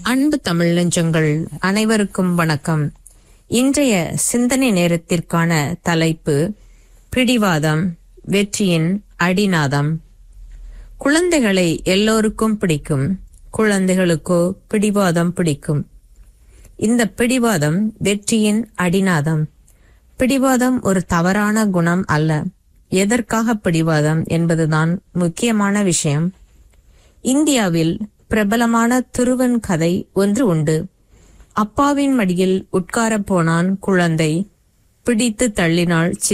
அன்பு தமிழ் நெஞ்சங்கள் அனைவருக்கும் வணக்கம் இன்றைய சிந்தனை நேரத்திற்கான தலைப்பு பிடிவாதம் வெற்றியின் அடிநாதம் குழந்தைகளை எல்லோருக்கும் பிடிக்கும் குழந்தைகளுக்கோ பிடிவாதம் பிடிக்கும் இந்த பிடிவாதம் வெற்றியின் அடிநாதம் பிடிவாதம் ஒரு தவறான குணம் அல்ல எதற்காக பிடிவாதம் என்பதுதான் முக்கியமான விஷயம் இந்தியாவில் பிரபலமான துருவன் கதை ஒன்று உண்டு அப்பாவின் மடியில் உட்காரப் போனான் குழந்தை பிடித்து தள்ளினாள்